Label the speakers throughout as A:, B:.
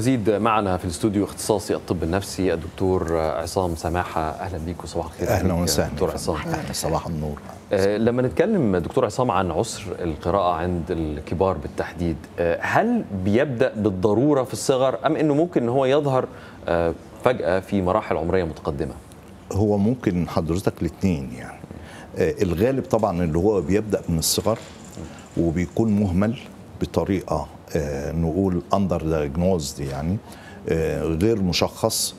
A: زيد معنا في الاستوديو اختصاصي الطب النفسي الدكتور عصام سماحه اهلا بيك وصباح الخير
B: اهلا وسهلا
A: دكتور عصام
B: اهلا صباح النور
A: آه لما نتكلم دكتور عصام عن عسر القراءه عند الكبار بالتحديد آه هل بيبدا بالضروره في الصغر ام انه ممكن ان هو يظهر آه فجاه في مراحل عمريه متقدمه
B: هو ممكن حضرتك الاثنين يعني آه الغالب طبعا اللي هو بيبدا من الصغر وبيكون مهمل بطريقه آه نقول اندر دايجنوزد يعني آه غير مشخص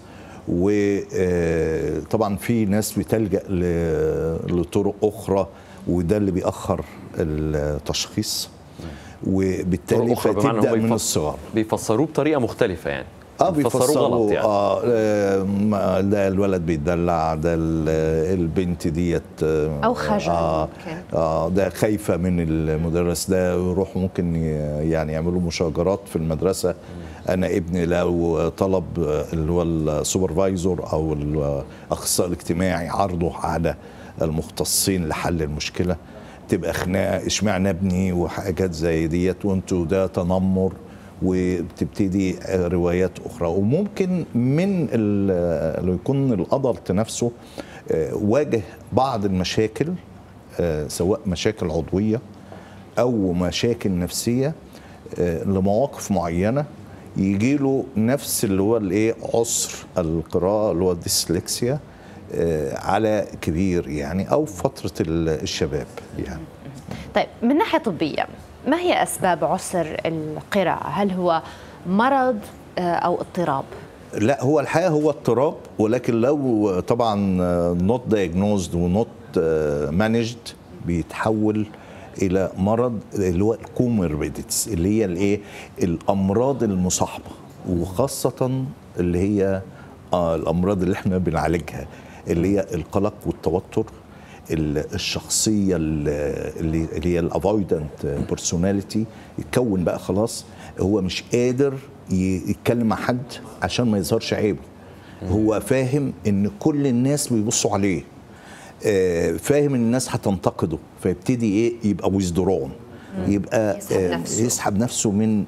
B: وطبعا في ناس بتلجا لطرق اخرى وده اللي بيأخر التشخيص وبالتالي فتبدا من الصغر
A: بيفسروه بطريقه مختلفه يعني
B: اه بيفسروا غلط يعني. اه ده الولد بيتدلع ده البنت ديت
C: او خجل
B: آه, اه ده خايفه من المدرس ده يروحوا ممكن يعني يعملوا مشاجرات في المدرسه انا ابني لو طلب اللي هو السوبرفايزر او الاخصائي الاجتماعي عرضه على المختصين لحل المشكله تبقى خناقه اشمعنى ابني وحاجات زي ديت وانتوا ده تنمر وبتبتدي روايات اخرى وممكن من لو يكون الادلت نفسه واجه بعض المشاكل سواء مشاكل عضويه او مشاكل نفسيه لمواقف معينه يجي له نفس اللي هو الايه عسر القراءه اللي هو الديسلكسيا على كبير يعني او فتره الشباب يعني
C: طيب من ناحيه طبيه ما هي اسباب عسر القراءه هل هو مرض او اضطراب
B: لا هو الحقيقه هو اضطراب ولكن لو طبعا نوت دايجنوزد ونوت مانجد بيتحول الى مرض اللي هو الكوموربيديتس اللي هي الايه الامراض المصاحبه وخاصه اللي هي آه الامراض اللي احنا بنعالجها اللي هي القلق والتوتر الشخصيه اللي هي الافويدنت بيرسوناليتي يتكون بقى خلاص هو مش قادر يتكلم مع حد عشان ما يظهرش عيبه هو فاهم ان كل الناس بيبصوا عليه فاهم ان الناس هتنتقده فيبتدي ايه يبقى ويزدرون يبقى
C: يسحب نفسه,
B: يسحب نفسه من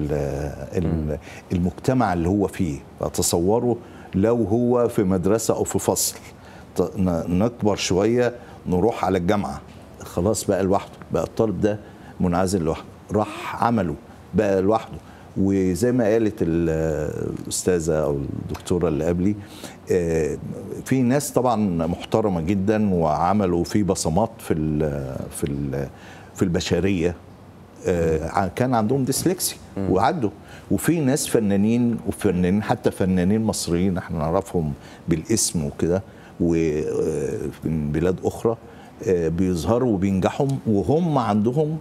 B: المجتمع اللي هو فيه تصوروا لو هو في مدرسه او في فصل نكبر شويه نروح على الجامعه خلاص بقى لوحده بقى الطالب ده منعزل لوحده راح عمله بقى لوحده وزي ما قالت الاستاذه او الدكتوره اللي قبلي في ناس طبعا محترمه جدا وعملوا في بصمات في ال في ال في البشريه كان عندهم ديسلكسي وعدوا وفي ناس فنانين وفنانين حتى فنانين مصريين احنا نعرفهم بالاسم وكده ومن بلاد اخرى بيظهروا وبينجحوا وهم عندهم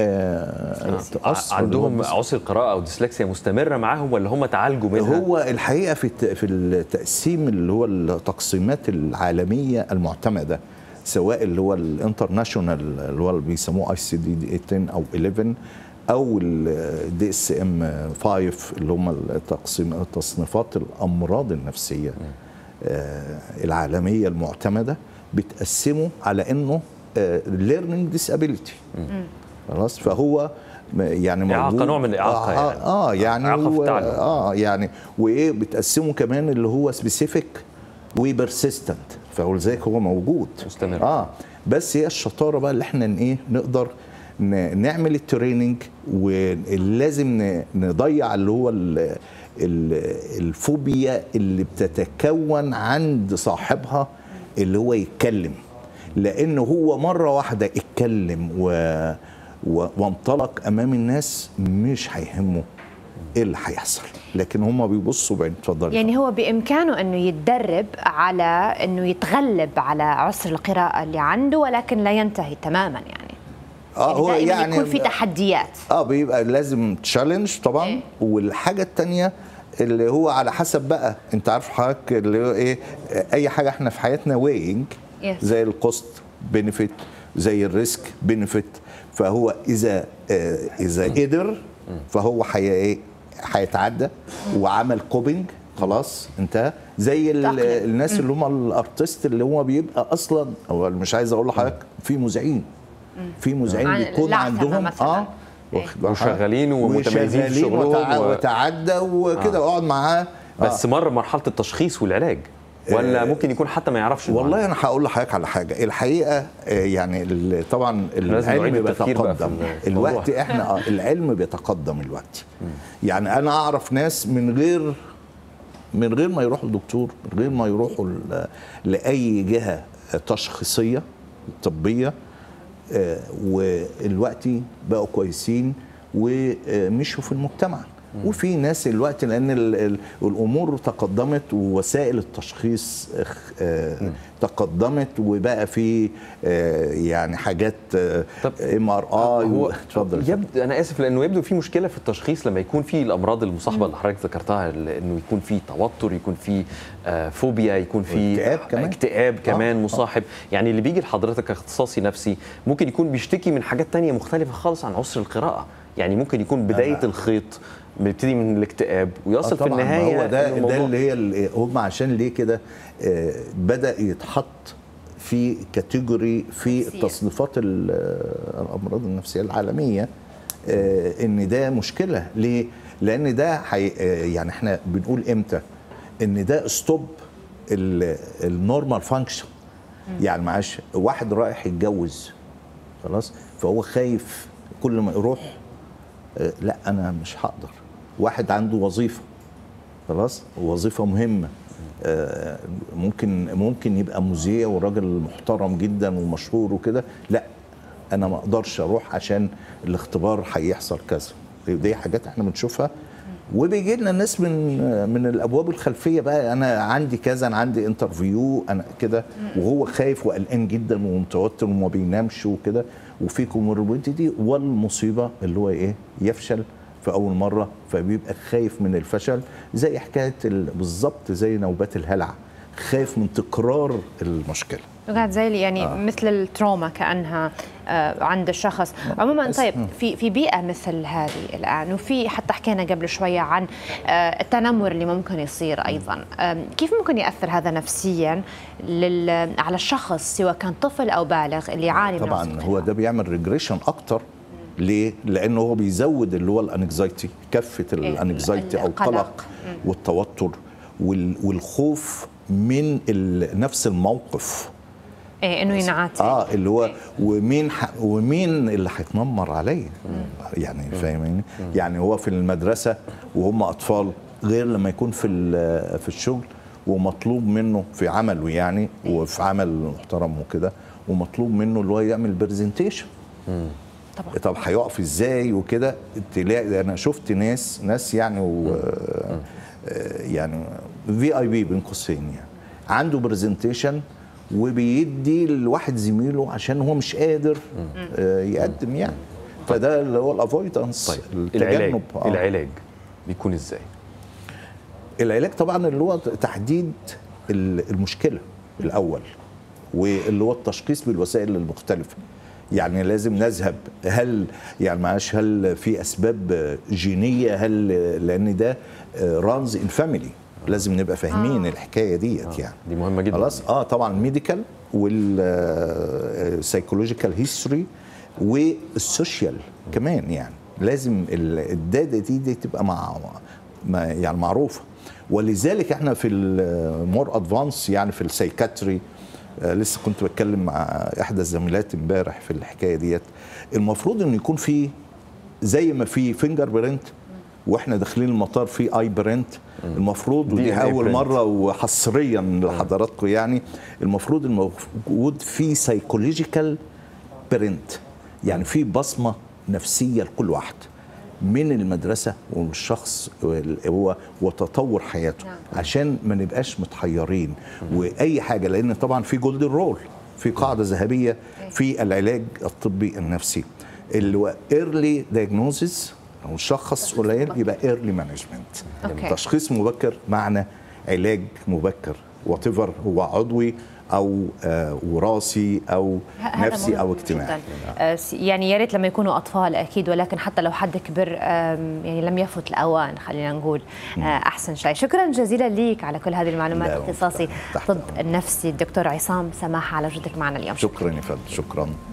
A: عندهم عسر قراءة أو ديسلكسيا مستمرة معاهم ولا هم تعالجوا منها؟
B: هو الحقيقة في في التقسيم اللي هو التقسيمات العالمية المعتمدة سواء اللي هو الانترناشونال اللي هو اللي بيسموه اي سي دي 10 او 11 او الدي اس ام 5 اللي هم التقسيم تصنيفات الامراض النفسيه آه العالميه المعتمده بتقسمه على انه ليرنينج ديسابيلتي خلاص فهو يعني موجود
A: اعاقه نوع من الاعاقه
B: آه
A: يعني
B: اه يعني
A: إعاقة في
B: هو
A: التعلم.
B: اه يعني وايه بتقسمه كمان اللي هو سبيسيفيك وبرسيستنت فلذلك هو موجود
A: مستمر.
B: اه بس هي الشطاره بقى اللي احنا ايه نقدر ن- نعمل التريننج ولازم ن- نضيع اللي هو ال- ال- الفوبيا اللي بتتكون عند صاحبها اللي هو يتكلم لان هو مره واحده اتكلم و... و... وانطلق امام الناس مش هيهمه ايه اللي هيحصل لكن هم بيبصوا بعين اتفضل
C: يعني هو بامكانه انه يتدرب على انه يتغلب على عسر القراءه اللي عنده ولكن لا ينتهي تماما يعني
B: اه هو
C: دائما
B: يعني
C: يكون في تحديات
B: اه بيبقى لازم تشالنج طبعا
C: إيه.
B: والحاجه الثانيه اللي هو على حسب بقى انت عارف حضرتك اللي هو ايه اي حاجه احنا في حياتنا وينج
C: Yes.
B: زي الكوست بنفيت زي الريسك بنفيت فهو اذا آه اذا قدر فهو حي ايه هيتعدى وعمل كوبينج خلاص انتهى زي ال-
C: تأقلم.
B: الناس اللي هم الارتست اللي هو بيبقى اصلا هو مش عايز اقول لحضرتك في مذيعين في مذيعين
C: عن
B: بيكون
C: العتبة
B: عندهم
C: مثلاً.
B: اه واخد بالك؟
A: وشغالين ومتميزين في
B: وشغالين
A: شغلهم
B: وتع...
A: و-
B: وتعدى وكده اقعد معاه
A: بس مر مرحله التشخيص والعلاج ولا
B: آه.
A: ممكن يكون حتى ما يعرفش المعنى؟
B: والله انا هقول لحضرتك على حاجه الحقيقه آه، يعني ال- طبعا
A: لازم نعيد
B: العلم
A: التفكير بقى في
B: بيتقدم
A: الموضوع.
B: الوقت احنا آه، العلم بيتقدم الوقت يعني انا اعرف ناس من غير من غير ما يروحوا لدكتور من غير ما يروحوا ل- لاي جهه تشخيصيه طبيه آه، والوقت بقوا كويسين ومشوا في المجتمع وفي ناس الوقت لان ال- ال- الامور تقدمت ووسائل التشخيص اخ- آه، تقدمت وبقى في آه، يعني حاجات
A: طب
B: ام ار اي
A: هو
B: اتفضل
A: يبدو انا اسف لانه يبدو في مشكله في التشخيص لما يكون في الامراض المصاحبه اللي حضرتك ذكرتها انه يكون في توتر يكون في آه، فوبيا يكون في
B: واكتئاب كمان.
A: اكتئاب كمان
B: آه.
A: مصاحب يعني اللي بيجي لحضرتك كاختصاصي نفسي ممكن يكون بيشتكي من حاجات تانية مختلفه خالص عن عسر القراءه يعني ممكن يكون بدايه
B: أنا-
A: الخيط بيبتدي من الاكتئاب ويصل
B: آه
A: في
B: طبعاً، ما
A: النهايه
B: هو ده
A: إنه
B: ده
A: الموضوع-
B: اللي هي ال- هم عشان ليه كده آه، بدا يتحط في كاتيجوري في
C: نفسية.
B: تصنيفات ال- آه، الامراض النفسيه العالميه آه، ان ده مشكله ليه؟ لان ده حي آه، يعني احنا بنقول امتى؟ ان ده ستوب النورمال فانكشن يعني معلش واحد رايح يتجوز خلاص فهو خايف كل ما يروح آه، لا انا مش هقدر واحد عنده وظيفه خلاص وظيفه مهمه آه، ممكن ممكن يبقى مذيع وراجل محترم جدا ومشهور وكده لا انا ما اقدرش اروح عشان الاختبار هيحصل كذا دي حاجات احنا بنشوفها وبيجي لنا ناس من من الابواب الخلفيه بقى انا عندي كذا انا عندي انترفيو انا كده وهو خايف وقلقان جدا ومتوتر وما بينامش وكده وفي كوموربيديتي والمصيبه اللي هو ايه يفشل في اول مره فبيبقى خايف من الفشل زي حكايه ال- بالظبط زي نوبات الهلع خايف من تكرار المشكله
C: قاعد زي يعني آه. مثل التروما كانها آه عند الشخص عموما
B: بس-
C: طيب في في بيئه مثل هذه الان وفي حتى حكينا قبل شويه عن آه التنمر اللي ممكن يصير ايضا آه كيف ممكن ياثر هذا نفسيا لل على الشخص سواء كان طفل او بالغ اللي يعاني من
B: طبعا
C: وصف
B: هو
C: القراءة؟
B: ده بيعمل ريجريشن اكتر ليه؟ لانه هو بيزود اللي هو الانكزايتي كفه الانكزايتي او
C: القلق.
B: القلق والتوتر وال- والخوف من ال- نفس الموقف
C: ايه انه ينعاد
B: اه اللي هو ومين ح... ومين اللي هيتنمر عليا يعني فاهمين يعني هو في المدرسه وهم اطفال غير لما يكون في ال- في الشغل ومطلوب منه في عمله يعني وفي عمل محترم وكده ومطلوب منه اللي هو يعمل برزنتيشن
C: طبعا
B: طب هيقف ازاي وكده تلاقي انا شفت ناس ناس يعني و يعني في اي بي بين قوسين يعني عنده برزنتيشن وبيدي لواحد زميله عشان هو مش قادر آه، يقدم يعني فده اللي هو الافويدنس
A: طيب العلاج العلاج بيكون ازاي؟
B: العلاج طبعا اللي هو تحديد ال- المشكله الاول واللي هو التشخيص بالوسائل المختلفه يعني لازم نذهب هل يعني معلش هل في اسباب جينيه هل لان ده رانز ان فاميلي لازم نبقى فاهمين
C: آه.
B: الحكايه ديت يعني
A: دي مهمه جدا
B: خلاص اه طبعا ميديكال والسايكولوجيكال هيستوري والسوشيال كمان يعني لازم ال- الداتا دي, دي تبقى مع ما يعني معروفه ولذلك احنا في المور ادفانس يعني في السايكاتري آه لسه كنت بتكلم مع احدى الزميلات امبارح في الحكايه ديت المفروض انه يكون في زي ما في فينجر برنت واحنا داخلين المطار في اي برنت المفروض ودي
A: DNA
B: اول
A: print.
B: مره وحصريا لحضراتكم يعني المفروض الموجود في سايكولوجيكال برنت يعني في بصمه نفسيه لكل واحد من المدرسه والشخص وال- هو وتطور حياته
C: نعم.
B: عشان ما نبقاش متحيرين واي حاجه لان طبعا في جولدن رول في قاعده ذهبيه في العلاج الطبي النفسي اللي هو ايرلي دايجنوزز او شخص قليل يبقى ايرلي مانجمنت
C: أوكي.
B: تشخيص مبكر معنى علاج مبكر وات هو عضوي او آه وراثي او
C: هذا
B: نفسي
C: مهم
B: او اجتماعي
C: جداً. آه، س- يعني يا ريت لما يكونوا اطفال اكيد ولكن حتى لو حد كبر آم، يعني لم يفت الاوان خلينا نقول آه، احسن شيء شكرا جزيلا لك على كل هذه المعلومات
B: لا،
C: اختصاصي
B: تحت
C: طب
B: أمرك.
C: النفسي الدكتور عصام سماحه على وجودك معنا اليوم
B: شكرا يا فندم شكرا